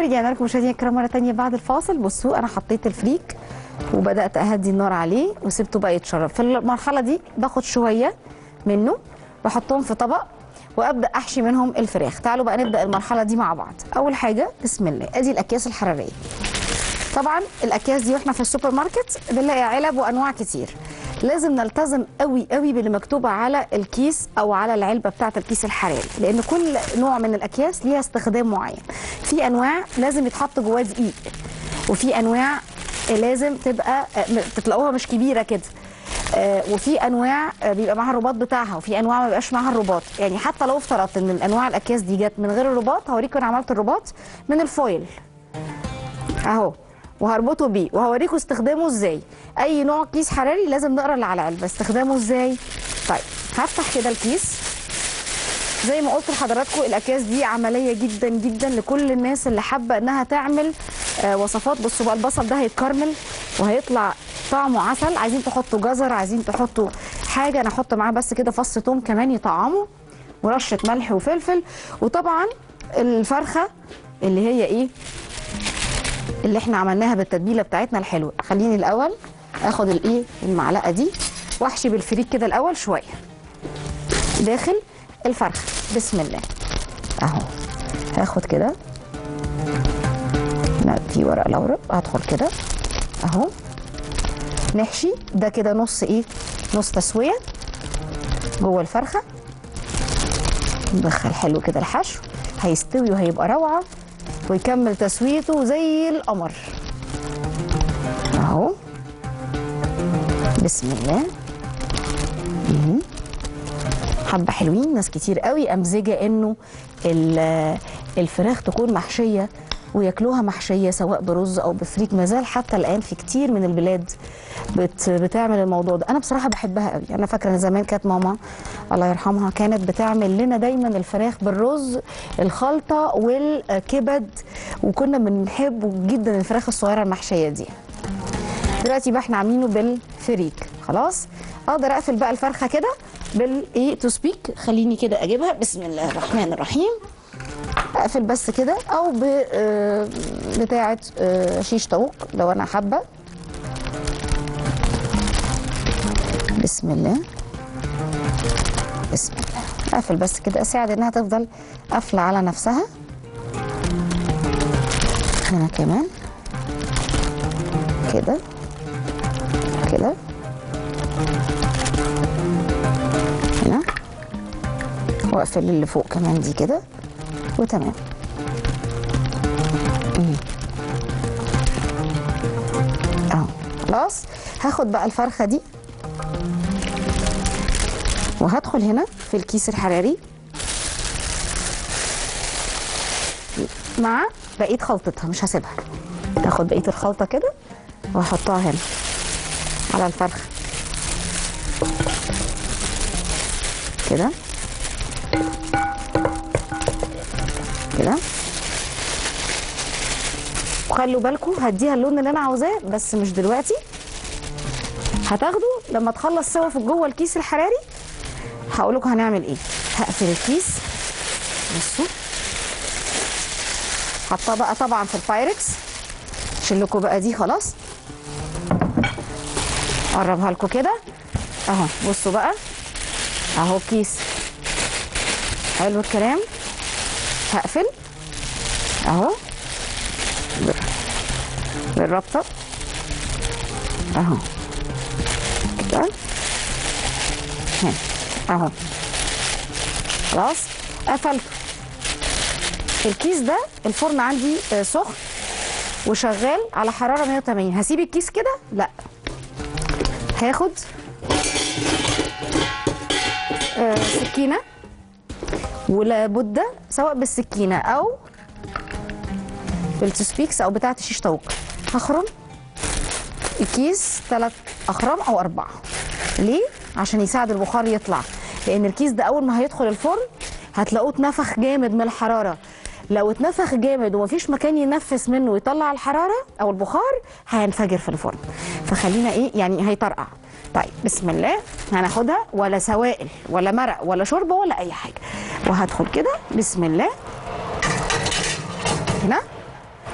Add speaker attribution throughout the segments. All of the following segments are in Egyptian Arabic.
Speaker 1: ورجعنا لكم مشاهدينا الكرام مره تانية بعد الفاصل بصوا انا حطيت الفريك وبدات اهدي النار عليه وسبته بقى يتشرب في المرحله دي باخد شويه منه واحطهم في طبق وابدا احشي منهم الفراخ تعالوا بقى نبدا المرحله دي مع بعض اول حاجه بسم الله ادي الاكياس الحراريه طبعا الاكياس دي واحنا في السوبر ماركت بنلاقي علب وانواع كتير لازم نلتزم قوي قوي باللي مكتوب على الكيس او على العلبه بتاعه الكيس الحراري لان كل نوع من الاكياس ليها استخدام معين في انواع لازم يتحط جواه دقيق وفي انواع لازم تبقى تلاقوها مش كبيره كده آه، وفي انواع آه، بيبقى معاها الرباط بتاعها وفي انواع ما بيبقاش معاها الرباط يعني حتى لو افترضت ان الانواع الاكياس دي جت من غير الرباط هوريكم انا عملت الرباط من الفويل اهو وهربطه بيه وهوريكم استخدامه ازاي اي نوع كيس حراري لازم نقرا اللي على العلبه استخدامه ازاي طيب هفتح كده الكيس زي ما قلت لحضراتكم الاكياس دي عمليه جدا جدا لكل الناس اللي حابه انها تعمل آه وصفات بصوا بقى البصل ده هيتكرمل وهيطلع طعمه عسل عايزين تحطوا جزر عايزين تحطوا حاجه انا احط معاه بس كده فص توم كمان يطعمه ورشه ملح وفلفل وطبعا الفرخه اللي هي ايه اللي احنا عملناها بالتتبيله بتاعتنا الحلوه خليني الاول اخد الايه المعلقه دي واحشي بالفريك كده الاول شويه داخل الفرخه بسم الله اهو هاخد كده لا في ورق لورق هدخل كده اهو نحشي ده كده نص ايه نص تسويه جوه الفرخه ندخل حلو كده الحشو هيستوي وهيبقى روعه ويكمل تسويته زي القمر اهو بسم الله مهم. حبه حلوين ناس كتير قوي امزجه انه ال- الفراخ تكون محشيه وياكلوها محشيه سواء برز او بفريك ما زال حتى الان في كتير من البلاد بت بتعمل الموضوع ده انا بصراحه بحبها قوي انا فاكره ان زمان كانت ماما الله يرحمها كانت بتعمل لنا دايما الفراخ بالرز الخلطه والكبد وكنا بنحب جدا الفراخ الصغيره المحشيه دي دلوقتي بقى احنا عاملينه بالفريك خلاص اقدر اقفل بقى الفرخه كده بالايه تو سبيك خليني كده اجيبها بسم الله الرحمن الرحيم اقفل بس كده او ب آه، بتاعه آه، شيش طاووق لو انا حابه بسم الله بسم الله اقفل بس كده اساعد انها تفضل قافله على نفسها هنا كمان كده كده هنا واقفل اللي فوق كمان دي كده وتمام مم. اهو خلاص هاخد بقى الفرخه دي وهدخل هنا في الكيس الحراري مع بقيه خلطتها مش هسيبها هاخد بقيه الخلطه كده واحطها هنا على الفرخه كده كده وخلوا بالكم هديها اللون اللي انا عاوزاه بس مش دلوقتي هتاخده لما تخلص سوا في جوه الكيس الحراري هقول لكم هنعمل ايه هقفل الكيس بصوا حطها بقى طبعا في البايركس شيل لكم بقى دي خلاص قربها لكم كده اهو بصوا بقى اهو كيس حلو الكلام هقفل اهو بالربطه اهو كده هنا اهو خلاص قفلته الكيس ده الفرن عندي آه، سخن وشغال على حراره 180 هسيب الكيس كده لا هاخد آه، سكينه ولابد سواء بالسكينه او بالتسبيكس او بتاعه الشيش طاووق هخرم الكيس ثلاث اخرام او اربعه ليه عشان يساعد البخار يطلع لان الكيس ده اول ما هيدخل الفرن هتلاقوه اتنفخ جامد من الحراره لو اتنفخ جامد ومفيش مكان ينفس منه ويطلع الحراره او البخار هينفجر في الفرن فخلينا ايه يعني هيطرقع طيب بسم الله هناخدها ولا سوائل ولا مرق ولا شوربه ولا اي حاجه وهدخل كده بسم الله هنا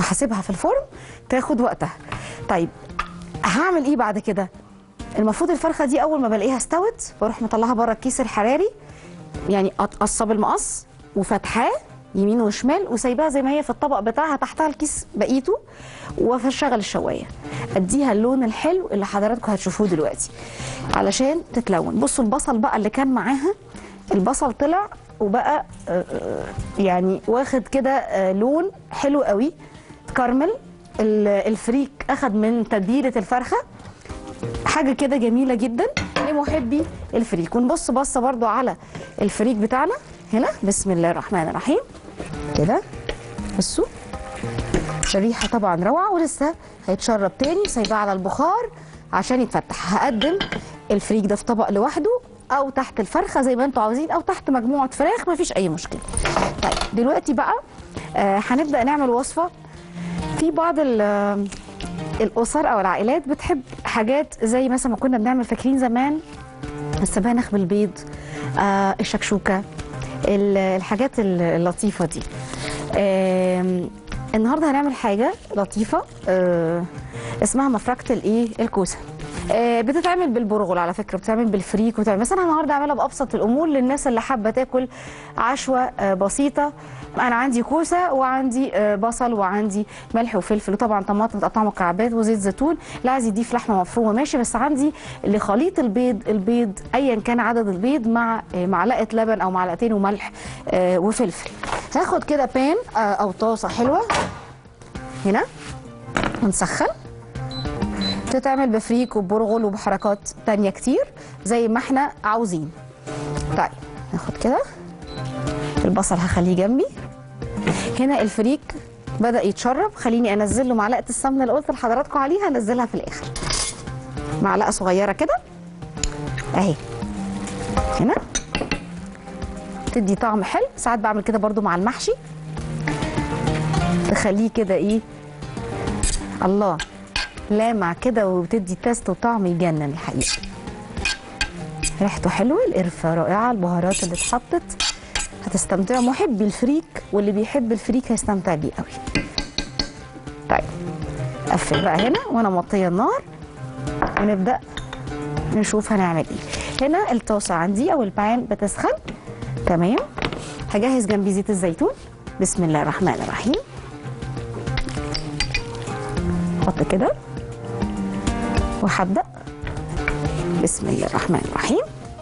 Speaker 1: وهسيبها في الفرن تاخد وقتها طيب هعمل ايه بعد كده المفروض الفرخه دي اول ما بلاقيها استوت بروح مطلعها بره الكيس الحراري يعني اقصب المقص وفتحاه يمين وشمال وسايباها زي ما هي في الطبق بتاعها تحتها الكيس بقيته واشغل الشوايه اديها اللون الحلو اللي حضراتكم هتشوفوه دلوقتي علشان تتلون بصوا البصل بقى اللي كان معاها البصل طلع وبقى آه، آه، يعني واخد كده آه، لون حلو قوي كرمل ال- الفريك اخد من تتبيله الفرخه حاجه كده جميله جدا لمحبي الفريك ونبص بصه برضو على الفريك بتاعنا هنا بسم الله الرحمن الرحيم كده بصوا الريحه طبعا روعه ولسه هيتشرب تاني سايباه على البخار عشان يتفتح هقدم الفريك ده في طبق لوحده او تحت الفرخه زي ما انتوا عاوزين او تحت مجموعه فراخ مفيش اي مشكله طيب دلوقتي بقى آه هنبدا نعمل وصفه في بعض ال- الاسر او العائلات بتحب حاجات زي مثلا ما كنا بنعمل فاكرين زمان السبانخ بالبيض آه الشكشوكه ال- الحاجات ال- اللطيفه دي آم، النهارده هنعمل حاجه لطيفه آه اسمها مفركه الايه الكوسه آه، بتتعمل بالبرغل على فكره بتتعمل بالفريك وتعمل مثلا أنا النهارده هعملها بابسط الامور للناس اللي حابه تاكل عشوه آه، بسيطه انا عندي كوسه وعندي آه، بصل وعندي ملح وفلفل وطبعا طماطم متقطعه مكعبات وزيت زيتون لا عايز يضيف لحمه مفرومه ماشي بس عندي لخليط البيض البيض ايا كان عدد البيض مع آه، معلقه لبن او معلقتين وملح آه، وفلفل هاخد كده بان آه، او طاسه حلوه هنا ونسخن تتعمل بفريك وبرغل وبحركات تانية كتير زي ما احنا عاوزين طيب ناخد كده البصل هخليه جنبي هنا الفريك بدأ يتشرب خليني انزل له معلقة السمنة اللي قلت لحضراتكم عليها انزلها في الاخر معلقة صغيرة كده اهي هنا تدي طعم حلو ساعات بعمل كده برضو مع المحشي تخليه كده ايه الله لامع كده وبتدي تيست وطعم يجنن الحقيقه ريحته حلوه القرفه رائعه البهارات اللي اتحطت هتستمتعوا محبي الفريك واللي بيحب الفريك هيستمتع بيه قوي طيب قفل بقى هنا وانا موطيه النار ونبدا نشوف هنعمل ايه هنا الطاسه عندي او البان بتسخن تمام هجهز جنبي زيت الزيتون بسم الله الرحمن الرحيم احط كده وهبدا بسم الله الرحمن الرحيم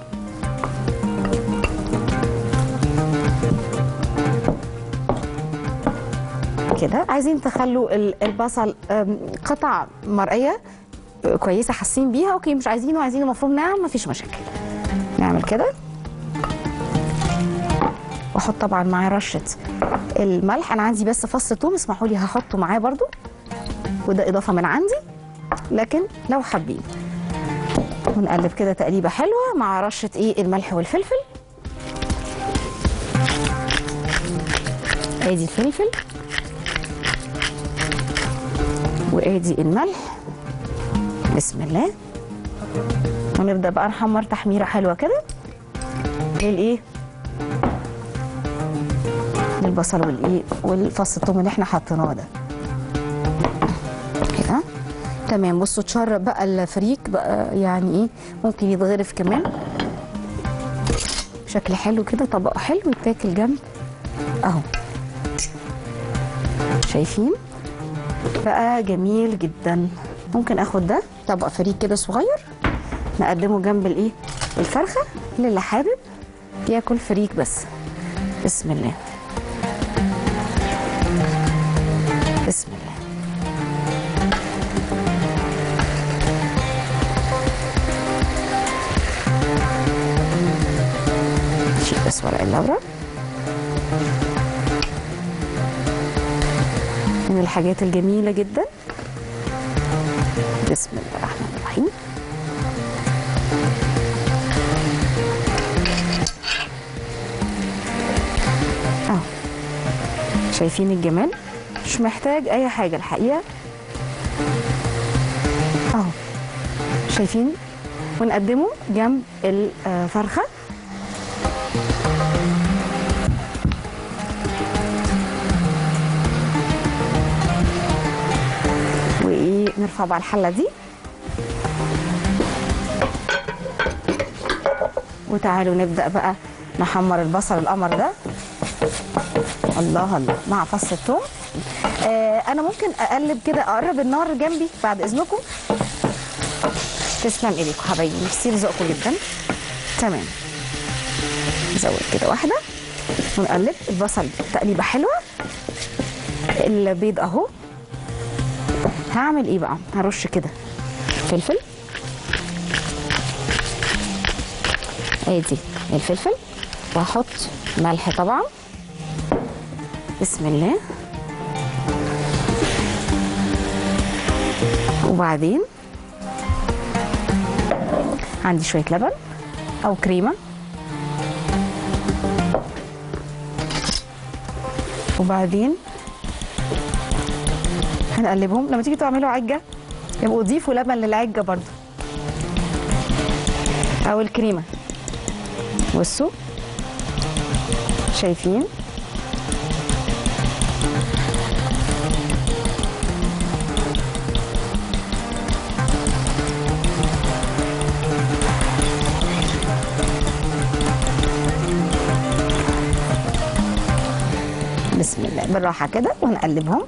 Speaker 1: كده عايزين تخلوا ال- البصل أم، قطع مرئيه أه، كويسه حاسين بيها اوكي مش عايزينه عايزينه مفروم ناعم مفيش مشاكل نعمل كده واحط طبعا معاه رشه الملح انا عندي بس فص ثوم اسمحوا لي هحطه معاه برضو وده اضافه من عندي لكن لو حابين ونقلب كده تقليبه حلوه مع رشه ايه الملح والفلفل ادي الفلفل وادي الملح بسم الله ونبدا بقى نحمر تحميره حلوه كده للايه للبصل والايه والفص الثوم اللي احنا حطيناه ده كده تمام بصوا اتشرب بقى الفريك بقى يعني ايه ممكن يتغرف كمان بشكل حلو كده طبق حلو يتاكل جنب اهو شايفين بقى جميل جدا ممكن اخد ده طبق فريك كده صغير نقدمه جنب الايه الفرخه للي حابب ياكل فريك بس بسم الله بسم الله نشيل بس ورق اللورة من الحاجات الجميلة جدا بسم الله الرحمن الرحيم اهو شايفين الجمال مش محتاج اي حاجة الحقيقة اهو شايفين ونقدمه جنب الفرخة نرفع بقى الحله دي وتعالوا نبدا بقى نحمر البصل القمر ده الله الله مع فص الثوم آه انا ممكن اقلب كده اقرب النار جنبي بعد اذنكم تسلم ايديكم حبايبي ميرسي رزقكم جدا تمام نزود كده واحده ونقلب البصل تقليبه حلوه البيض اهو هعمل ايه بقى هرش كده فلفل ادي الفلفل وهحط ملح طبعا بسم الله وبعدين عندي شويه لبن او كريمه وبعدين هنقلبهم لما تيجي تعملوا عجه يبقوا ضيفوا لبن للعجه برضو او الكريمه بصوا شايفين بسم الله بالراحه كده ونقلبهم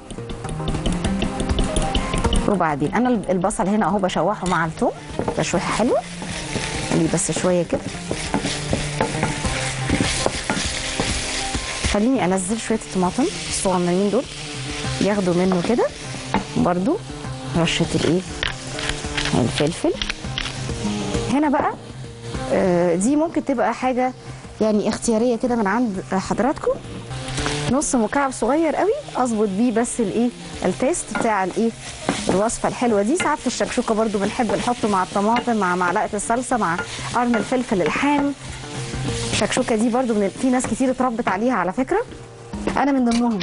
Speaker 1: وبعدين انا البصل هنا اهو بشوحه مع الثوم تشويحه حلوه خليه بس شويه كده خليني انزل شويه الطماطم الصغننين دول ياخدوا منه كده برضو رشه الايه الفلفل هنا بقى آه، دي ممكن تبقى حاجه يعني اختياريه كده من عند حضراتكم نص مكعب صغير قوي اظبط بيه بس الايه التيست بتاع الايه الوصفه الحلوه دي ساعات في الشكشوكه برضو بنحب نحطه مع الطماطم مع معلقه الصلصه مع قرن الفلفل الحامي الشكشوكه دي برضو من في ناس كتير اتربت عليها على فكره انا من ضمنهم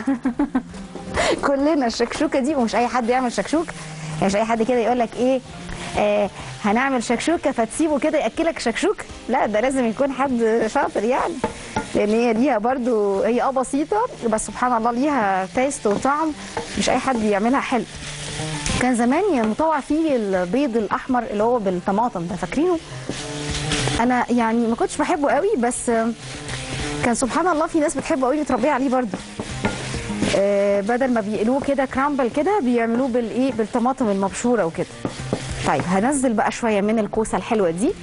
Speaker 1: كلنا الشكشوكه دي ومش اي حد يعمل شكشوك يعني مش اي حد كده يقول لك ايه آه هنعمل شكشوكه فتسيبه كده ياكلك شكشوك لا ده لازم يكون حد شاطر يعني لان هي ليها برضو هي اه بسيطه بس سبحان الله ليها تيست وطعم مش اي حد يعملها حلو كان زمان يعني مطوع فيه البيض الاحمر اللي هو بالطماطم ده فاكرينه انا يعني ما كنتش بحبه قوي بس كان سبحان الله في ناس بتحبه قوي متربيه عليه برضو آه، بدل ما بيقلوه كده كرامبل كده بيعملوه بالايه بالطماطم المبشوره وكده طيب هنزل بقى شويه من الكوسه الحلوه دي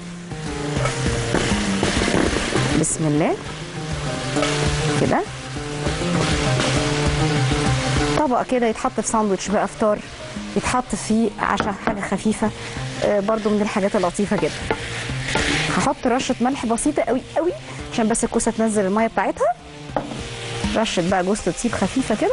Speaker 1: بسم الله كده طبق كده يتحط في ساندوتش بقى فطار يتحط فيه عشاء حاجه خفيفه آه، برضو من الحاجات اللطيفه جدا هحط رشه ملح بسيطه قوي قوي عشان بس الكوسه تنزل الميه بتاعتها رشه بقى جوز الطيب خفيفه كده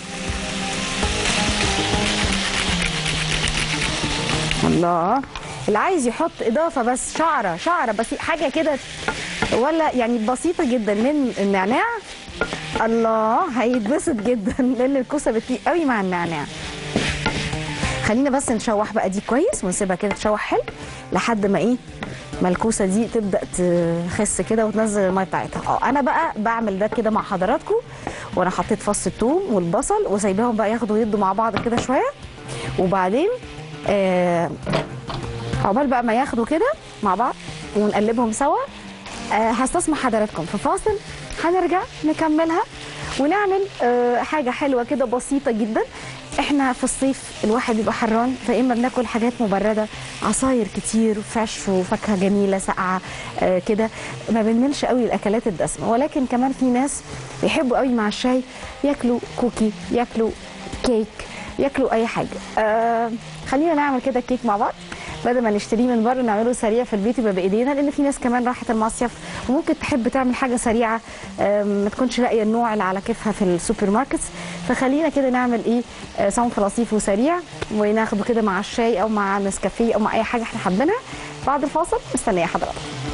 Speaker 1: الله اللي عايز يحط اضافه بس شعره شعره بس حاجه كده ولا يعني بسيطه جدا من النعناع الله هيتبسط جدا لان الكوسه بتليق قوي مع النعناع خلينا بس نشوح بقى دي كويس ونسيبها كده تشوح حلو لحد ما ايه ما الكوسه دي تبدا تخس كده وتنزل الميه بتاعتها اه انا بقى بعمل ده كده مع حضراتكم وانا حطيت فص الثوم والبصل وسايباهم بقى ياخدوا يدوا مع بعض كده شويه وبعدين آه عقبال بقى ما ياخدوا كده مع بعض ونقلبهم سوا آه هستسمح حضراتكم في فاصل هنرجع نكملها ونعمل آه حاجه حلوه كده بسيطه جدا احنا في الصيف الواحد بيبقى حران فاما بناكل حاجات مبرده عصاير كتير وفريش وفاكهه جميله ساقعه آه كده ما بنملش قوي الاكلات الدسمه ولكن كمان في ناس بيحبوا قوي مع الشاي ياكلوا كوكي ياكلوا كيك ياكلوا اي حاجه آه خلينا نعمل كده كيك مع بعض بدل ما نشتريه من بره نعمله سريع في البيت يبقى بايدينا لان في ناس كمان راحت المصيف وممكن تحب تعمل حاجه سريعه آم، ما تكونش لاقيه النوع اللي على كيفها في السوبر ماركتس فخلينا كده نعمل ايه آه، صنف لطيف وسريع وناخده كده مع الشاي او مع نسكافيه او مع اي حاجه احنا حابينها بعد الفاصل مستنيه حضراتكم